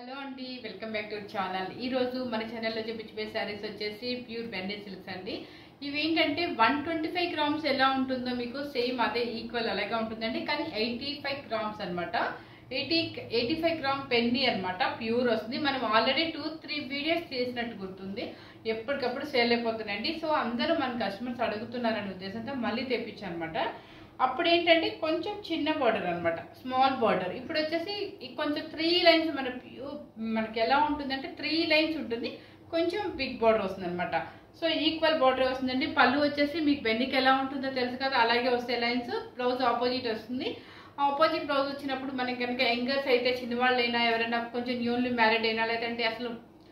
hello అండి welcome back to channel ఈ రోజు మన ఛానల్లో చూపించే శారీస్ వచ్చేసి ప్యూర్ బెండెడ్ సిల్క్స్ అండి ఇవి ఏంటంటే వన్ ట్వంటీ ఫైవ్ గ్రామ్స్ ఎలా ఉంటుందో మీకు సేమ్ అదే ఈక్వల్ అలాగే ఉంటుందండి కానీ ఎయిటీ ఫైవ్ గ్రామ్స్ అనమాట ఎయిటీ ఎయిటీ ఫైవ్ గ్రామ్ పెన్ని అనమాట ప్యూర్ వస్తుంది మనం ఆల్రెడీ టూ త్రీ వీడియోస్ చేసినట్టు గుర్తుంది ఎప్పటికప్పుడు సేల్ అయిపోతున్నాయండి సో అందరూ మన కస్టమర్స్ అడుగుతున్నారనే ఉద్దేశంతో మళ్ళీ తెప్పించాను అనమాట అప్పుడు ఏంటంటే కొంచెం చిన్న బార్డర్ అనమాట స్మాల్ బార్డర్ ఇప్పుడు వచ్చేసి ఈ కొంచెం త్రీ లైన్స్ మన ప్యూ- మనకి ఎలా ఉంటుందంటే త్రీ లైన్స్ ఉంటుంది కొంచెం బిగ్ బార్డర్ వస్తుంది అనమాట సో ఈక్వల్ బార్డర్ వస్తుందండి పళ్ళు వచ్చేసి మీకు బెన్నికి ఎలా ఉంటుందో తెలుసు కదా అలాగే వస్తాయి లైన్స్ బ్లౌజ్ ఆపోజిట్ వస్తుంది ఆపోజిట్ బ్లౌజ్ వచ్చినప్పుడు మనకి కనుక యంగర్స్ అయితే చిన్నవాళ్ళైనా ఎవరైనా కొంచెం న్యూలీ మ్యారీడ్ అయినా లేదంటే అసలు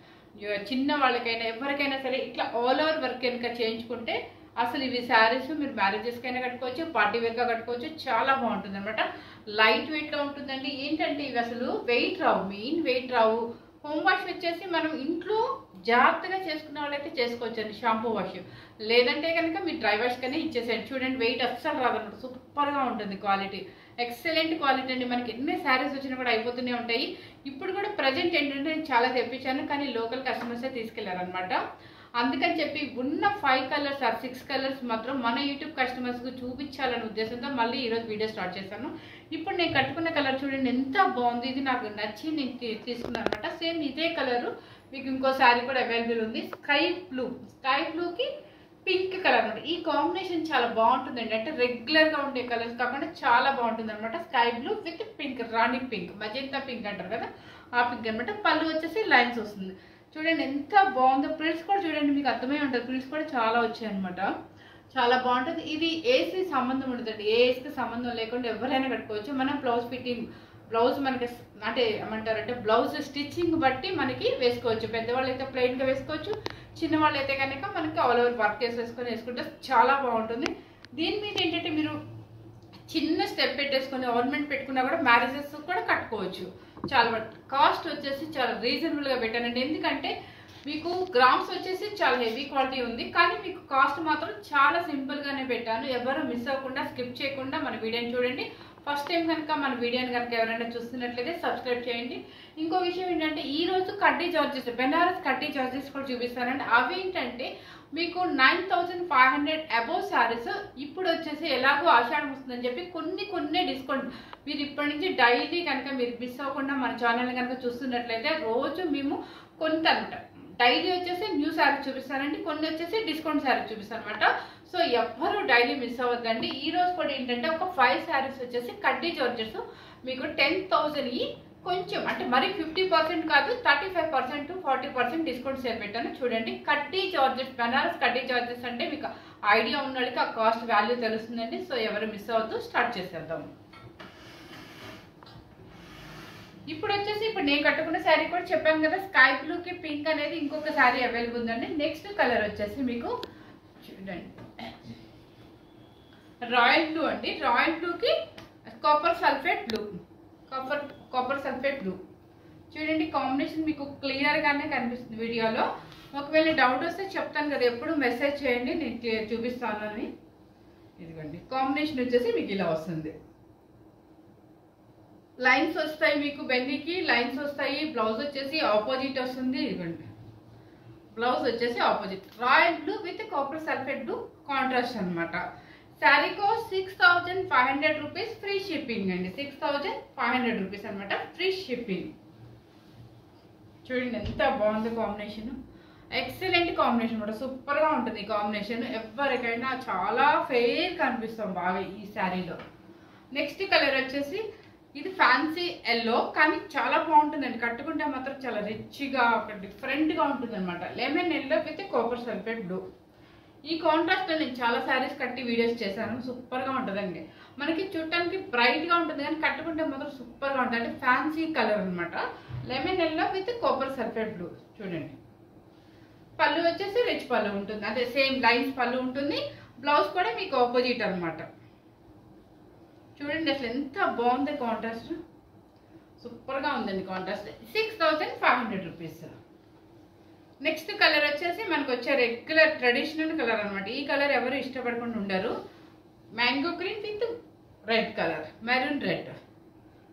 చిన్న వాళ్ళకైనా ఎవరికైనా సరే ఇట్లా ఆల్ ఓవర్ వర్క్ కనుక చేయించుకుంటే అసలు ఇవి శారీస్ మీరు మ్యారేజెస్కి అయినా కట్టుకోవచ్చు పార్టీ వేర్గా కట్టుకోవచ్చు చాలా బాగుంటుంది అనమాట లైట్ వెయిట్లో ఉంటుందండి ఏంటంటే ఇవి అసలు వెయిట్ రావు మెయిన్ వెయిట్ రావు హోమ్ వాష్ వచ్చేసి మనం ఇంట్లో జాగ్రత్తగా చేసుకునే వాళ్ళైతే చేసుకోవచ్చు అండి షాంపూ వాష్ లేదంటే కనుక మీరు డ్రై వాష్ కానీ ఇచ్చేసేయండి చూడండి వెయిట్ అస్సలు రాదన్నమాట సూపర్గా ఉంటుంది క్వాలిటీ ఎక్సలెంట్ క్వాలిటీ అండి మనకి ఎన్ని శారీస్ వచ్చినా కూడా అయిపోతూనే ఉంటాయి ఇప్పుడు కూడా ప్రజెంట్ ఏంటంటే నేను చాలా తెప్పించాను కానీ లోకల్ కస్టమర్సే తీసుకెళ్లారనమాట అందుకని చెప్పి ఉన్న five colours or six colours మాత్రం మన యూట్యూబ్ కస్టమర్స్కి చూపించాలనే ఉద్దేశంతో మళ్ళీ ఈరోజు వీడియో స్టార్ట్ చేశాను ఇప్పుడు నేను కట్టుకున్న కలర్ చూడండి ఎంత బాగుంది ఇది నాకు నచ్చి నేను తీ- తీసుకున్నాను అనమాట సేమ్ ఇదే కలరు మీకు ఇంకో శారీ కూడా అవైలబుల్ ఉంది స్కై బ్లూ స్కై బ్లూకి పింక్ కలర్ అనమాట ఈ కాంబినేషన్ చాలా బాగుంటుందండి అంటే రెగ్యులర్గా ఉండే కలర్స్ కాకుండా చాలా బాగుంటుంది అనమాట స్కై బ్లూ విత్ పింక్ రాణి పింక్ మజంతా పింక్ అంటారు కదా ఆ పింక్ అనమాట పళ్ళు వచ్చేసి లైన్స్ వస్తుంది చూడండి ఎంత బాగుందో ప్రింట్స్ కూడా చూడండి మీకు అర్థమై ఉంటుంది ప్రింట్స్ కూడా చాలా వచ్చాయి అనమాట చాలా బాగుంటుంది ఇది ఏసీ సంబంధం ఉండదండి ఏ ఏసీకి సంబంధం లేకుండా ఎవరైనా కట్టుకోవచ్చు మనం బ్లౌజ్ ఫిట్టింగ్ బ్లౌజ్ మనకి స్- అంటే ఏమంటారంటే బ్లౌజ్ స్టిచ్చింగ్ బట్టి మనకి వేసుకోవచ్చు పెద్దవాళ్ళు అయితే ప్లెయిన్గా వేసుకోవచ్చు చిన్నవాళ్ళు అయితే కనుక మనకి ఆల్ ఓవర్ వర్క్ వేసేసుకొని వేసుకుంటే చాలా బాగుంటుంది దీని మీద ఏంటంటే మీరు చిన్న స్టెప్ పెట్టేసుకొని ఆర్నమెంట్ పెట్టుకున్నా కూడా మ్యారేజెస్ కూడా కట్టుకోవచ్చు చాలా కాస్ట్ వచ్చేసి చాలా రీజనబుల్గా పెట్టానండి ఎందుకంటే మీకు గ్రామ్స్ వచ్చేసి చాలా హెవీ క్వాలిటీ ఉంది కానీ మీకు కాస్ట్ మాత్రం చాలా సింపుల్గానే పెట్టాను ఎవరు మిస్ అవ్వకుండా స్కిప్ చేయకుండా మన వీడియోని చూడండి ఫస్ట్ టైం కనుక మన వీడియోని కనుక ఎవరైనా చూస్తున్నట్లయితే సబ్స్క్రైబ్ చేయండి ఇంకో విషయం ఏంటంటే ఈ రోజు కడ్డీ చార్జెస్ బెనారస్ కడ్డీ చార్జెస్ కూడా చూపిస్తానండి అవి ఏంటంటే మీకు nine thousand five hundred above saris ఇప్పుడు వచ్చేసి ఎలాగో ఆషాఢం వస్తుందని చెప్పి కొన్ని కొన్ని డిస్కౌంట్ మీరు ఇప్పటి నుంచి డైలీ కనుక మీరు మిస్ అవ్వకుండా మన ఛానల్ కనుక చూస్తున్నట్లయితే రోజు మేము కొంత అనమాట డైలీ వచ్చేసి న్యూ శారీ చూపిస్తానండి కొన్ని వచ్చేసి డిస్కౌంట్ శారీ చూపిస్తాను అనమాట సో ఎవ్వరు డైలీ మిస్ అవ్వద్దండి ఈ రోజు కూడా ఏంటంటే ఒక ఫైవ్ శారీస్ వచ్చేసి కడ్డీ చార్జెస్ మీకు టెన్ థౌజండ్ కొంచెం అంటే మరి ఫిఫ్టీ పర్సెంట్ కాదు thirty five percent forty percent discount sale పెట్టాను చూడండి కడ్డీ చార్జెస్ బనారస్ కడ్డీ చార్జెస్ అంటే మీకు ఐడియా ఉన్న వాళ్ళకి ఆ కాస్ట్ వాల్యూ తెలుస్తుందండి సో ఎవరు మిస్ అవ్వద్దు స్టార్ట్ చేసేద్దాం ఇప్పుడు వచ్చేసి ఇప్పుడు నేను కట్టుకున్న శారీ కూడా చెప్పాను కదా స్కై బ్లూకి పింక్ అనేది ఇంకొక శారీ అవైలబుల్ ఉందండి నెక్స్ట్ కలర్ వచ్చేసి మీకు చూడండి రాయల్ బ్లూ అండి రాయల్ బ్లూకి copper sulphate blue copper copper sulphate blue చూడండి కాంబినేషన్ మీకు క్లియర్గానే కనిపిస్తుంది వీడియోలో ఒకవేళ డౌట్ వస్తే చెప్తాను కదా ఎప్పుడు మెసేజ్ చేయండి నేను చే- చూపిస్తాను అని ఇదిగోండి కాంబినేషన్ వచ్చేసి మీకు ఇలా వస్తుంది లైన్స్ వస్తాయి మీకు బెండికి లైన్స్ వస్తాయి బ్లౌజ్ వచ్చేసి ఆపోజిట్ వస్తుంది ఇదిగోండి బ్లౌజ్ వచ్చేసి opposite royal blue with copper sulphate blue contrast అనమాట sari cost six thousand five hundred rupees free shipping అండి six thousand five hundred rupees అనమాట ఫ్రీ షిప్పింగ్ చూడండి ఎంత బాగుంది కాంబినేషన్ ఎక్సలెంట్ కాంబినేషన్ అనమాట సూపర్గా ఉంటుంది ఈ కాంబినేషన్ ఎవరికైనా చాలా ఫెయిర్ కనిపిస్తాం బాగా ఈ శారీలో నెక్స్ట్ కలర్ వచ్చేసి ఇది ఫ్యాన్సీ ఎల్లో కానీ చాలా బాగుంటుందండి కట్టుకుంటే మాత్రం చాలా రిచ్గా ఒక డిఫరెంట్గా ఉంటుంది అనమాట lemon yellow with copper sulphate blue ఈ కాంట్రాస్ట్లో నేను చాలా శారీస్ కట్టి వీడియోస్ చేశాను సూపర్గా ఉంటుందండి మనకి చూడటానికి బ్రైట్గా ఉంటుంది కానీ కట్టుకుంటే మాత్రం సూపర్గా ఉంటుంది అంటే ఫ్యాన్సీ కలర్ అనమాట lemon yellow with copper sulphate blue చూడండి పళ్ళు వచ్చేసి రిచ్ పళ్ళు ఉంటుంది అదే సేమ్ లైన్స్ పళ్ళు ఉంటుంది బ్లౌజ్ కూడా మీకు ఆపోజిట్ అన్నమాట చూడండి అసలు ఎంత బాగుంది కాంట్రాస్ట్ సూపర్గా ఉందండి contrast six thousand five hundred rupees next colour వచ్చేసి మనకు వచ్చే రెగ్యులర్ ట్రెడిషనల్ కలర్ అనమాట ఈ కలర్ ఎవరు ఇష్టపడకుండా ఉండరు mango green with red colour maroon red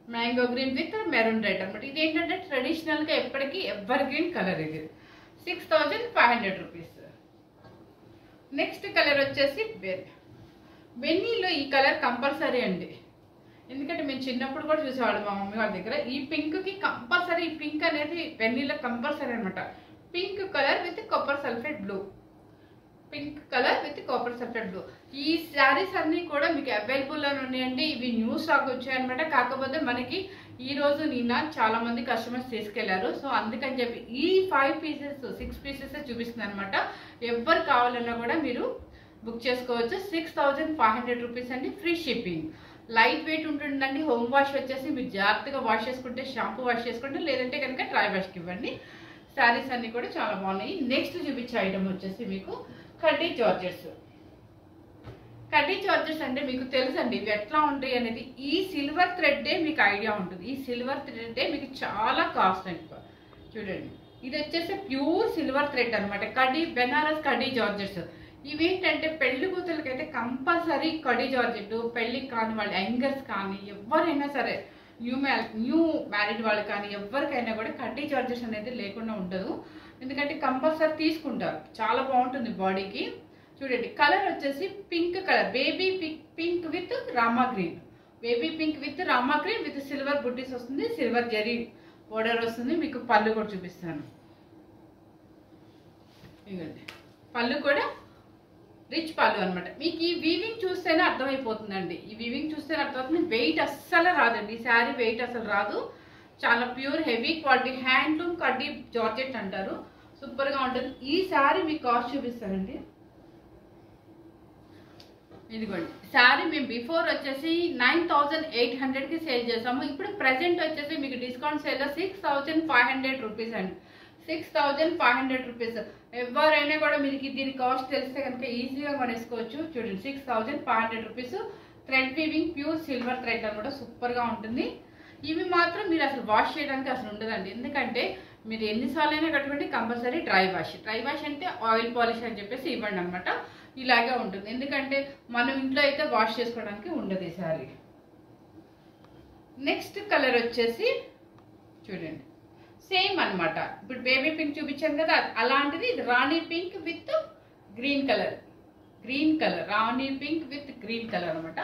mango green with maroon red అనమాట ఇది ఏంటంటే ట్రెడిషనల్గా ఎప్పటికీ ఎవర్ గ్రీన్ కలర్ ఇది six thousand five hundred rupees next colour వచ్చేసి బెన్ బెన్నీలో ఈ కలర్ కంపల్సరీ అండి ఎందుకంటే మేము చిన్నప్పుడు కూడా చూసేవాళ్ళం మా మమ్మీ వాళ్ళ దగ్గర ఈ పింక్కి కంపల్సరీ ఈ పింక్ అనేది వెన్నీలో కంపల్సరీ అనమాట pink colour with copper sulphate blue pink colour with copper sulphate blue ఈ శారీస్ అన్నీ కూడా మీకు అవైలబుల్ అని ఉన్నాయండి ఇవి న్యూ స్టాక్ వచ్చాయన్నమాట కాకపోతే మనకి ఈ రోజు నిన్న చాలా మంది కస్టమర్స్ తీసుకెళ్లారు సో అందుకని చెప్పి ఈ ఫైవ్ పీసెస్ సిక్స్ పీసెస్ చూపిస్తుంది అనమాట ఎవరు కావాలన్నా కూడా మీరు బుక్ చేసుకోవచ్చు six thousand five hundred rupees అండి ఫ్రీ షిప్పింగ్ లైట్ వెయిట్ ఉంటుందండి హోమ్ వాష్ వచ్చేసి మీరు జాగ్రత్తగా వాష్ చేసుకుంటే షాంపూ వాష్ చేసుకుంటే లేదంటే కనుక డ్రై వాష్కి ఇవ్వండి శారీస్ అన్ని కూడా చాలా బాగున్నాయి నెక్స్ట్ చూపించే ఐటమ్ వచ్చేసి మీకు కడ్డీ జార్జెట్స్ కడ్డీ చార్జెస్ అంటే మీకు తెలుసండి ఇవి ఎట్లా ఉంటాయి అనేది ఈ సిల్వర్ థ్రెడ్డే మీకు ఐడియా ఉంటుంది ఈ సిల్వర్ థ్రెడ్డే మీకు చాలా కాస్ట్ ఎక్కువ చూడండి ఇది వచ్చేసి ప్యూర్ సిల్వర్ థ్రెడ్ అనమాట కడ్డీ బెనారస్ కడ్డీ జార్జెట్స్ ఇవేంటంటే పెళ్లి కూతురికి అయితే కంపల్సరీ కడ్డీ జార్జెట్ పెళ్లికి కాని వాళ్ళు యంగర్స్ కానీ ఎవరైనా సరే న్యూ మ్యా న్యూ మ్యారీడ్ వాళ్ళు కానీ ఎవరికైనా కూడా కడ్డీ చార్జెస్ అనేది లేకుండా ఉండదు ఎందుకంటే కంపల్సరీ తీసుకుంటారు చాలా బాగుంటుంది బాడీకి చూడండి కలర్ వచ్చేసి pink colour baby pink pink with రామా గ్రీన్ బేబీ పింక్ విత్ రామా గ్రీన్ విత్ సిల్వర్ బుట్టీస్ వస్తుంది సిల్వర్ జరీ బోర్డర్ వస్తుంది మీకు పళ్ళు కూడా చూపిస్తాను ఇవ్వండి పళ్ళు కూడా రిచ్ పళ్ళు అనమాట మీకు ఈ వీవింగ్ చూస్తేనే అర్థమైపోతుందండి ఈ వీవింగ్ చూస్తేనే అర్థమవుతుంది వెయిట్ అస్సలు రాదండి ఈ శారీ వెయిట్ అసలు రాదు చాలా ప్యూర్ హెవీ క్వాలిటీ హ్యాండ్లూమ్ కడ్డీ జార్జెట్ అంటారు సూపర్గా ఉంటుంది ఈ శారీ మీకు కాస్ట్ చూపిస్తానండి ఇదిగోండి శారీ మేము బిఫోర్ వచ్చేసి నైన్ థౌజండ్ ఎయిట్ హండ్రెడ్కి సేల్ చేసాము ఇప్పుడు ప్రజెంట్ వచ్చేసి మీకు discount sale six thousand five hundred rupees అండి six thousand five hundred rupees ఎవరైనా కూడా మీకు దీని కాస్ట్ తెలిస్తే కనుక ఈజీగా కొనేసుకోవచ్చు చూడండి six thousand five hundred rupees thread weaving pure silver thread అనమాట సూపర్గా ఉంటుంది ఇవి మాత్రం మీరు అసలు వాష్ చేయడానికి అసలు ఉండదండి ఎందుకంటే మీరు ఎన్నిసార్లు అయినా కట్టుకుంటే compulsory dry wash dry wash అంటే ఆయిల్ పాలిష్ అని చెప్పేసి ఇవ్వండి అనమాట ఇలాగే ఉంటుంది ఎందుకంటే మనం ఇంట్లో అయితే వాష్ చేసుకోవడానికి ఉండదు ఈ శారీ నెక్స్ట్ కలర్ వచ్చేసి చూడండి సేమ్ అన్నమాట ఇప్పుడు బేబీ పింక్ చూపించాను కదా అలాంటిది ఇది రాణి pink with green colour green colour రాణి పింక్ విత్ గ్రీన్ కలర్ అనమాట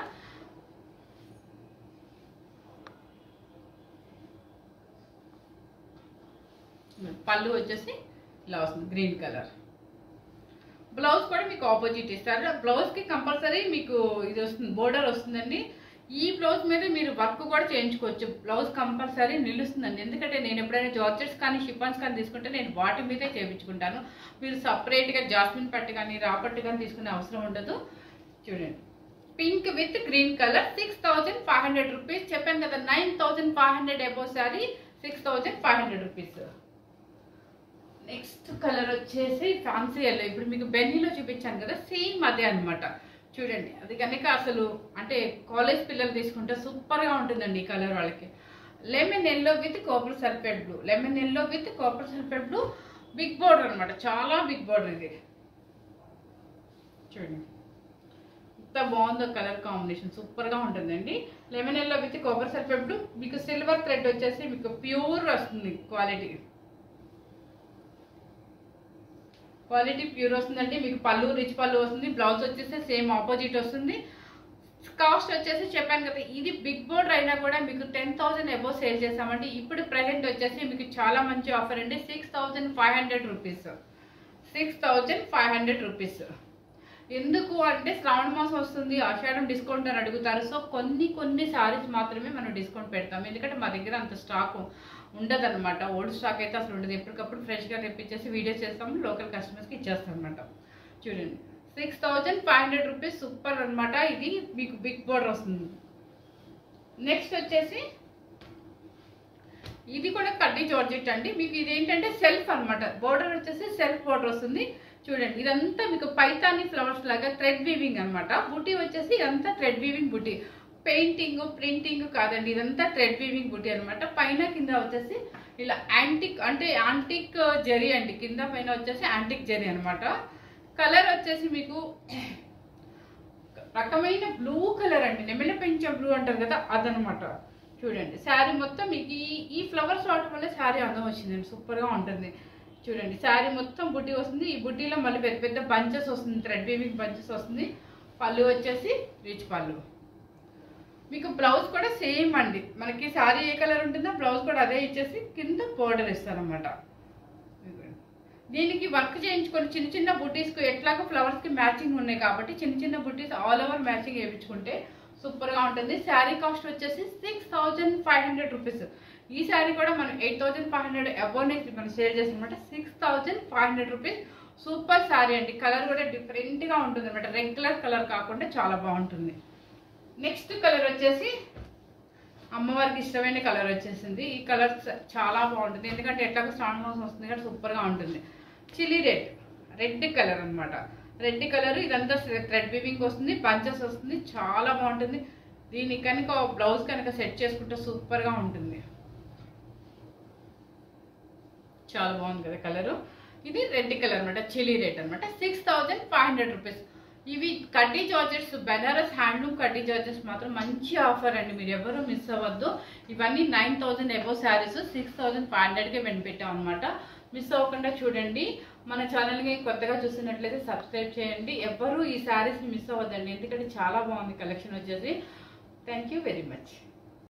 పళ్ళు వచ్చేసి ఇలా వస్తుంది గ్రీన్ కలర్ బ్లౌజ్ కూడా మీకు ఆపోజిట్ ఇస్తారు బ్లౌజ్ కి కంపల్సరీ మీకు ఇది వస్తుంది బోర్డర్ వస్తుందండి ఈ బ్లౌజ్ మీద మీరు వర్క్ కూడా చేయించుకోవచ్చు బ్లౌజ్ కంపల్సరీ నిలుస్తుందండి ఎందుకంటే నేను ఎప్పుడైనా జార్జెట్స్ కానీ షిఫాన్స్ కానీ తీసుకుంటే నేను వాటి మీదే చేయించుకుంటాను మీరు సపరేట్గా జాస్మిన్ పట్టు కానీ రాపట్టు కానీ తీసుకునే అవసరం ఉండదు చూడండి pink with green colour six thousand five hundred rupees చెప్పాను కదా nine thousand five hundred above sari six thousand five hundred rupees next colour వచ్చేసి ఫ్యాన్సీ ఎల్లో ఇప్పుడు మీకు బెన్నీలో చూపించాను కదా సేమ్ అదే అన్నమాట చూడండి అది కనుక అసలు అంటే కాలేజ్ పిల్లలు తీసుకుంటే సూపర్గా ఉంటుందండి ఈ కలర్ వాళ్ళకి lemon yellow with copper sulphate blue lemon yellow with copper sulphate blue big border అన్నమాట చాలా బిగ్ బోర్డర్ ఇది చూడండి ఎంత బాగుందో కలర్ కాంబినేషన్ సూపర్గా ఉంటుందండి lemon yellow with copper sulphate blue మీకు సిల్వర్ థ్రెడ్ వచ్చేసి మీకు ప్యూర్ వస్తుంది క్వాలిటీ క్వాలిటీ ప్యూర్ వస్తుందండి మీకు పళ్ళు రిచ్ పళ్ళు వస్తుంది బ్లౌజ్ వచ్చేసి సేమ్ ఆపోజిట్ వస్తుంది కాస్ట్ వచ్చేసి చెప్పాను కదా ఇది బిగ్ బోర్డర్ అయినా కూడా మీకు టెన్ థౌసండ్ అబో సేల్ చేస్తామండి ఇప్పుడు ప్రజెంట్ వచ్చేసి మీకు చాలా మంచి ఆఫర్ అండి six thousand five hundred rupees six thousand five hundred rupees ఎందుకు అంటే శ్రావణ మాసం వస్తుంది ఆషాఢం డిస్కౌంట్ అని అడుగుతారు సో కొన్ని కొన్ని సారీస్ మాత్రమే మనం డిస్కౌంట్ పెడతాం ఎందుకంటే మా దగ్గర అంత స్టాక్ ఉండదు అనమాట ఓల్డ్ స్టాక్ అయితే అసలు ఉండదు ఎప్పటికప్పుడు ఫ్రెష్గా తెప్పించేసి వీడియో చేస్తాము లోకల్ కస్టమర్స్కి ఇచ్చేస్తాం అనమాట చూడండి six thousand five hundred rupees super అనమాట ఇది మీకు బిగ్ బోర్డర్ వస్తుంది నెక్స్ట్ వచ్చేసి ఇది కూడా కడ్డీ జార్జెట్ అండి మీకు ఇది ఏంటంటే సెల్ఫ్ అన్నమాట బోర్డర్ వచ్చేసి సెల్ఫ్ బోర్డర్ వస్తుంది చూడండి ఇదంతా మీకు పైతాని ఫ్లవర్స్ లాగా థ్రెడ్ వీవింగ్ అన్నమాట బుటీ వచ్చేసి ఇదంతా థ్రెడ్ వీవింగ్ బుటీ పెయింటింగ్ ప్రింటింగ్ కాదండి ఇదంతా థ్రెడ్ వీవింగ్ బుటీ అన్నమాట పైన కింద వచ్చేసి ఇలా యాంటిక్ అంటే యాంటిక్ జరీ అండి కింద పైన వచ్చేసి యాంటిక్ జరీ అన్నమాట కలర్ వచ్చేసి మీకు రకమైన బ్లూ కలర్ అండి నెమలి పెంచే బ్లూ అంటారు కదా అదనమాట చూడండి శారీ మొత్తం మీకు ఈ ఈ ఫ్లవర్స్ వాడటం వల్ల శారీ అందం వచ్చిందండి సూపర్గా ఉంటుంది చూడండి శారీ మొత్తం బుట్టి వస్తుంది ఈ బుట్టీలో మళ్ళీ పెద్ద పెద్ద బంచెస్ వస్తుంది థ్రెడ్ వీవింగ్ బంచెస్ వస్తుంది పళ్ళు వచ్చేసి రిచ్ పళ్ళు మీకు బ్లౌజ్ కూడా సేమ్ అండి మనకి శారీ ఏ కలర్ ఉంటుందో బ్లౌజ్ కూడా అదే ఇచ్చేసి కింద బోర్డర్ ఇస్తారనమాట దీనికి వర్క్ చేయించుకొని చిన్న చిన్న బుట్టీస్కి ఎట్లాగో ఫ్లవర్స్కి మ్యాచింగ్ ఉన్నాయి కాబట్టి చిన్న చిన్న బుట్టీస్ ఆల్ ఓవర్ మ్యాచింగ్ వేయించుకుంటే సూపర్గా ఉంటుంది శారీ కాస్ట్ వచ్చేసి six thousand five hundred rupees ఈ శారీ కూడా మనం ఎయిట్ థౌజండ్ ఫైవ్ హండ్రెడ్ అబోనే మనం షేర్ చేసామన్నమాట six thousand five hundred rupees super sari అండి కలర్ కూడా డిఫరెంట్గా ఉంటుంది అనమాట రెగ్యులర్ కలర్ కాకుండా చాలా బాగుంటుంది నెక్స్ట్ కలర్ వచ్చేసి అమ్మవారికి ఇష్టమైన కలర్ వచ్చేసింది ఈ కలర్ చాలా బాగుంటుంది ఎందుకంటే ఎట్లాగో స్టాండ్ మాసం వస్తుంది కాబట్టి సూపర్గా ఉంటుంది చిల్లీ రెడ్ రెడ్ కలర్ అన్నమాట రెడ్ కలర్ ఇదంతా థ్రెడ్ వీవింగ్ వస్తుంది పంచెస్ వస్తుంది చాలా బాగుంటుంది దీనికి కనుక బ్లౌజ్ కనుక సెట్ చేసుకుంటే సూపర్గా ఉంటుంది చాలా బాగుంది కదా కలరు ఇది రెడ్ కలర్ అనమాట చిల్లీ రెడ్ అనమాట six thousand five hundred rupees ఇవి కడ్డీ జార్జెట్స్ బెనారస్ హ్యాండ్లూమ్ కడ్డీ జార్జెట్స్ మాత్రం మంచి ఆఫర్ అండి మీరు ఎవరు మిస్ అవ్వద్దు ఇవన్నీ nine thousand above saris six thousand five హండ్రెడ్కే మేము పెట్టాం అనమాట మిస్ అవ్వకుండా చూడండి మన ఛానల్ని కొత్తగా చూసినట్లయితే సబ్స్క్రైబ్ చేయండి ఎవరు ఈ శారీస్ని మిస్ అవ్వద్దండి ఎందుకంటే చాలా బాగుంది కలెక్షన్ వచ్చేసి థ్యాంక్ యూ వెరీ మచ్